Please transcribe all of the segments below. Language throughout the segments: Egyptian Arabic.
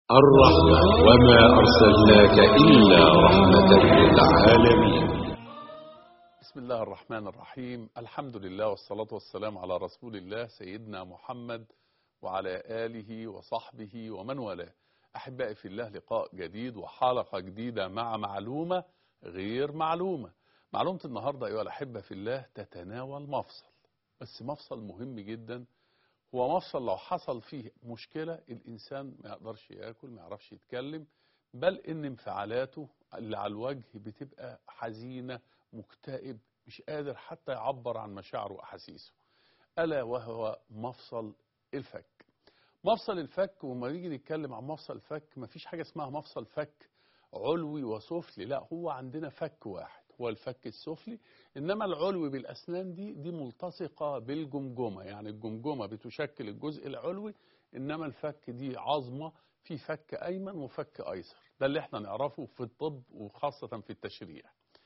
الرحمة وما أرسلناك إلا رحمة للعالمين بسم الله الرحمن الرحيم الحمد لله والصلاة والسلام على رسول الله سيدنا محمد وعلى آله وصحبه ومن والاه أحبائي في الله لقاء جديد وحلقة جديدة مع معلومة غير معلومة معلومة النهاردة أيها الأحبة في الله تتناول مفصل بس مفصل مهم جدا هو مفصل لو حصل فيه مشكلة الإنسان ما يقدرش يأكل ما يعرفش يتكلم بل إن انفعالاته اللي على الوجه بتبقى حزينة مكتئب مش قادر حتى يعبر عن مشاعره وأحاسيسه ألا وهو مفصل الفك مفصل الفك وما نيجي نتكلم عن مفصل الفك ما فيش حاجة اسمها مفصل فك علوي وسفلي لا هو عندنا فك واحد هو الفك السفلي إنما العلوي بالأسنان دي دي ملتصقة بالجمجمة يعني الجمجمة بتشكل الجزء العلوي إنما الفك دي عظمة في فك أيمن وفك أيسر ده اللي احنا نعرفه في الطب وخاصة في التشريح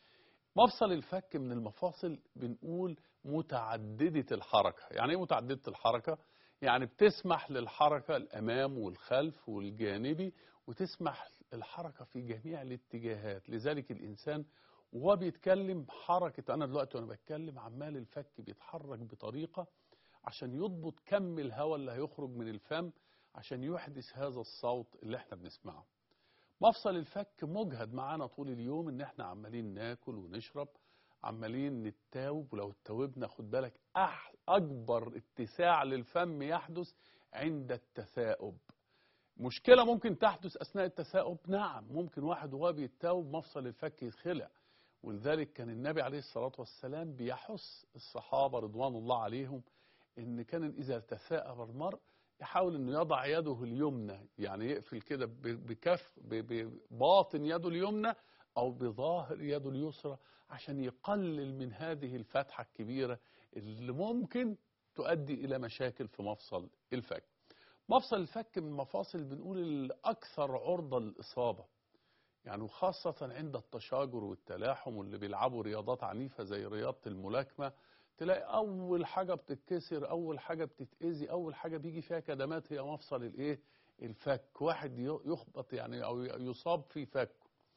مفصل الفك من المفاصل بنقول متعددة الحركة يعني ايه متعددة الحركة يعني بتسمح للحركة الأمام والخلف والجانبي وتسمح الحركة في جميع الاتجاهات لذلك الإنسان وهو بيتكلم حركة أنا دلوقتي وأنا بتكلم عمال الفك بيتحرك بطريقة عشان يضبط كم الهواء اللي هيخرج من الفم عشان يحدث هذا الصوت اللي احنا بنسمعه مفصل الفك مجهد معانا طول اليوم ان احنا عمالين ناكل ونشرب عمالين نتاوب ولو اتاوبنا خد بالك أح اكبر اتساع للفم يحدث عند التثاؤب مشكلة ممكن تحدث اثناء التثاؤب نعم ممكن واحد وهو بيتاوب مفصل الفك يتخلع ولذلك كان النبي عليه الصلاة والسلام بيحث الصحابة رضوان الله عليهم ان كان اذا تثاءب المرء يحاول انه يضع يده اليمنى يعني يقفل كده بكف بباطن يده اليمنى او بظاهر يده اليسرى عشان يقلل من هذه الفتحة الكبيرة اللي ممكن تؤدي الى مشاكل في مفصل الفك مفصل الفك من المفاصل بنقول الاكثر عرضة للاصابة يعني وخاصة عند التشاجر والتلاحم واللي بيلعبوا رياضات عنيفة زي رياضة الملاكمة تلاقي أول حاجة بتتكسر أول حاجة بتتأذي أول حاجة بيجي فيها كدمات هي مفصل الإيه الفك واحد يخبط يعني أو يصاب في فك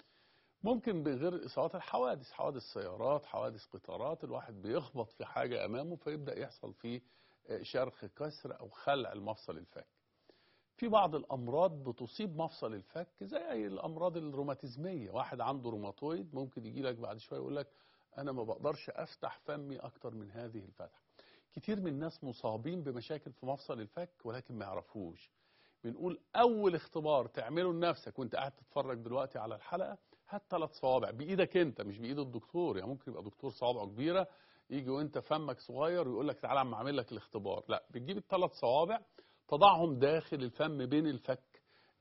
ممكن بغير إصابات الحوادث حوادث سيارات حوادث قطارات الواحد بيخبط في حاجة أمامه فيبدأ يحصل فيه شرخ كسر أو خلع المفصل الفك في بعض الأمراض بتصيب مفصل الفك زي الأمراض الروماتيزمية واحد عنده روماتويد ممكن يجي لك بعد شوية يقول لك أنا ما بقدرش أفتح فمي أكتر من هذه الفتحة كتير من الناس مصابين بمشاكل في مفصل الفك ولكن ما يعرفوش بنقول أول اختبار تعمله لنفسك وانت قاعد تتفرج دلوقتي على الحلقة هات ثلاث صوابع بإيدك انت مش بإيد الدكتور يعني ممكن يبقى دكتور صوابعه كبيرة يجي وانت فمك صغير ويقول لك تعالى عم اعمل لك الاختبار لا بتجيب الثلاث صوابع تضعهم داخل الفم بين الفك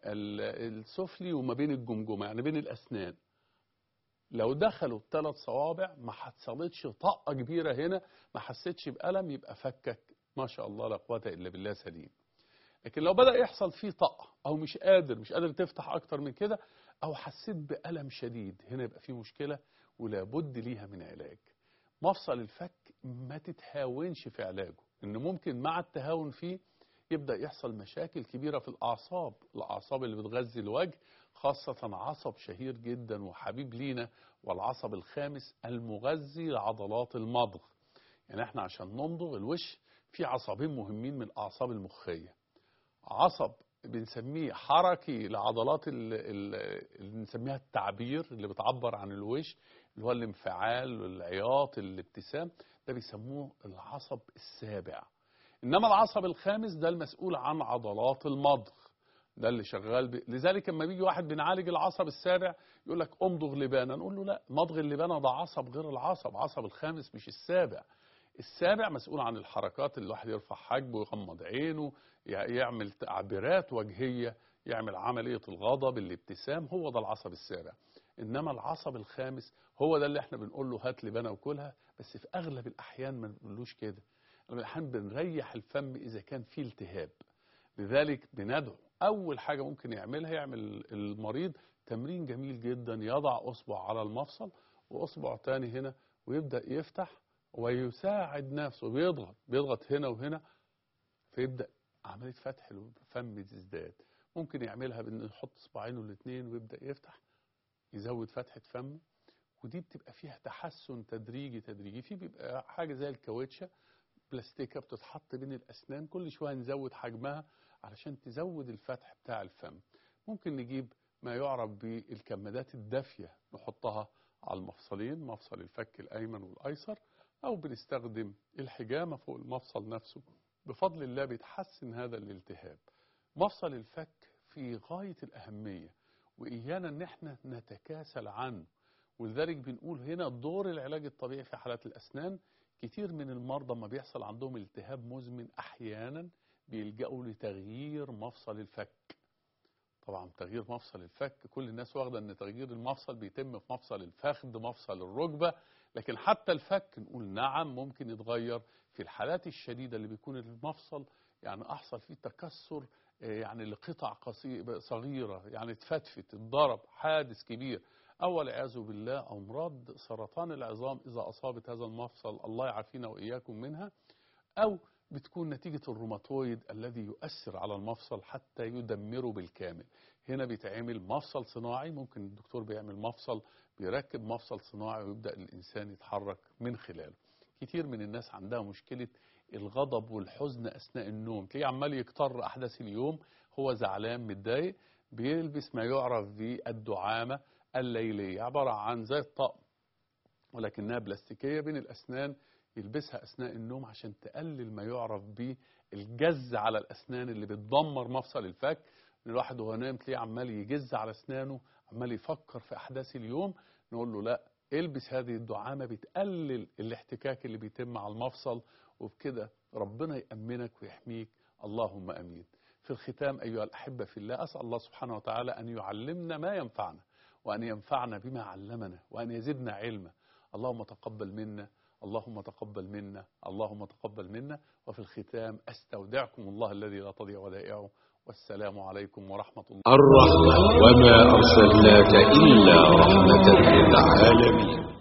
السفلي وما بين الجمجمة يعني بين الأسنان لو دخلوا الثلاث صوابع ما حصلتش طاقة كبيرة هنا ما حسيتش بألم يبقى فكك ما شاء الله لا قوة إلا بالله سليم لكن لو بدأ يحصل فيه طاقة أو مش قادر مش قادر تفتح أكتر من كده أو حسيت بألم شديد هنا يبقى فيه مشكلة ولابد ليها من علاج مفصل الفك ما تتهاونش في علاجه إن ممكن مع التهاون فيه يبدأ يحصل مشاكل كبيرة في الأعصاب الأعصاب اللي بتغذي الوجه خاصة عصب شهير جدا وحبيب لينا والعصب الخامس المغذي لعضلات المضغ يعني احنا عشان نمضغ الوش في عصبين مهمين من الأعصاب المخية عصب بنسميه حركي لعضلات اللي بنسميها التعبير اللي بتعبر عن الوش اللي هو الانفعال والعياط الابتسام ده بيسموه العصب السابع إنما العصب الخامس ده المسؤول عن عضلات المضغ ده اللي شغال ب... لذلك لما بيجي واحد بنعالج العصب السابع يقول لك امضغ لبانا نقول له لا مضغ اللبانة ده عصب غير العصب عصب الخامس مش السابع السابع مسؤول عن الحركات اللي الواحد يرفع حاجبه يغمض عينه يعمل تعبيرات وجهية يعمل عملية الغضب الابتسام هو ده العصب السابع إنما العصب الخامس هو ده اللي احنا بنقول له هات لبانة وكلها بس في أغلب الأحيان ما بنقولوش كده الأحيان بنريح الفم إذا كان فيه التهاب لذلك بندعو أول حاجة ممكن يعملها يعمل المريض تمرين جميل جدا يضع أصبع على المفصل وأصبع تاني هنا ويبدأ يفتح ويساعد نفسه بيضغط بيضغط هنا وهنا فيبدأ عملية فتح الفم تزداد ممكن يعملها بأنه يحط صباعينه الاثنين ويبدأ يفتح يزود فتحة فمه ودي بتبقى فيها تحسن تدريجي تدريجي في بيبقى حاجة زي الكاوتشة بلاستيكة بتتحط بين الأسنان كل شوية نزود حجمها علشان تزود الفتح بتاع الفم ممكن نجيب ما يعرف بالكمادات الدافية نحطها على المفصلين مفصل الفك الأيمن والأيسر أو بنستخدم الحجامة فوق المفصل نفسه بفضل الله بيتحسن هذا الالتهاب مفصل الفك في غاية الأهمية وإيانا أن احنا نتكاسل عنه ولذلك بنقول هنا دور العلاج الطبيعي في حالات الأسنان كتير من المرضى ما بيحصل عندهم التهاب مزمن أحيانا بيلجأوا لتغيير مفصل الفك طبعا تغيير مفصل الفك كل الناس واخده ان تغيير المفصل بيتم في مفصل الفخذ مفصل الركبه لكن حتى الفك نقول نعم ممكن يتغير في الحالات الشديده اللي بيكون المفصل يعني احصل فيه تكسر يعني لقطع صغيره يعني اتفتفت اتضرب حادث كبير او والعياذ بالله امراض سرطان العظام اذا اصابت هذا المفصل الله يعافينا واياكم منها او بتكون نتيجة الروماتويد الذي يؤثر على المفصل حتى يدمره بالكامل هنا بيتعمل مفصل صناعي ممكن الدكتور بيعمل مفصل بيركب مفصل صناعي ويبدأ الإنسان يتحرك من خلاله كتير من الناس عندها مشكلة الغضب والحزن أثناء النوم تلاقيه عمال يكتر أحداث اليوم هو زعلان متضايق بيلبس ما يعرف بالدعامة الليلية عبارة عن زي الطقم ولكنها بلاستيكية بين الأسنان يلبسها أثناء النوم عشان تقلل ما يعرف بالجز على الأسنان اللي بتدمر مفصل الفك إن الواحد وهو نايم تلاقيه عمال يجز على أسنانه عمال يفكر في أحداث اليوم نقول له لا البس هذه الدعامة بتقلل الاحتكاك اللي بيتم على المفصل وبكده ربنا يأمنك ويحميك اللهم أمين في الختام أيها الأحبة في الله أسأل الله سبحانه وتعالى أن يعلمنا ما ينفعنا وأن ينفعنا بما علمنا وأن يزدنا علما اللهم تقبل منا اللهم تقبل منا اللهم تقبل منا وفي الختام أستودعكم الله الذي لا تضيع ودائعه والسلام عليكم ورحمة الله الرحمة وما أرسلناك إلا رحمة للعالمين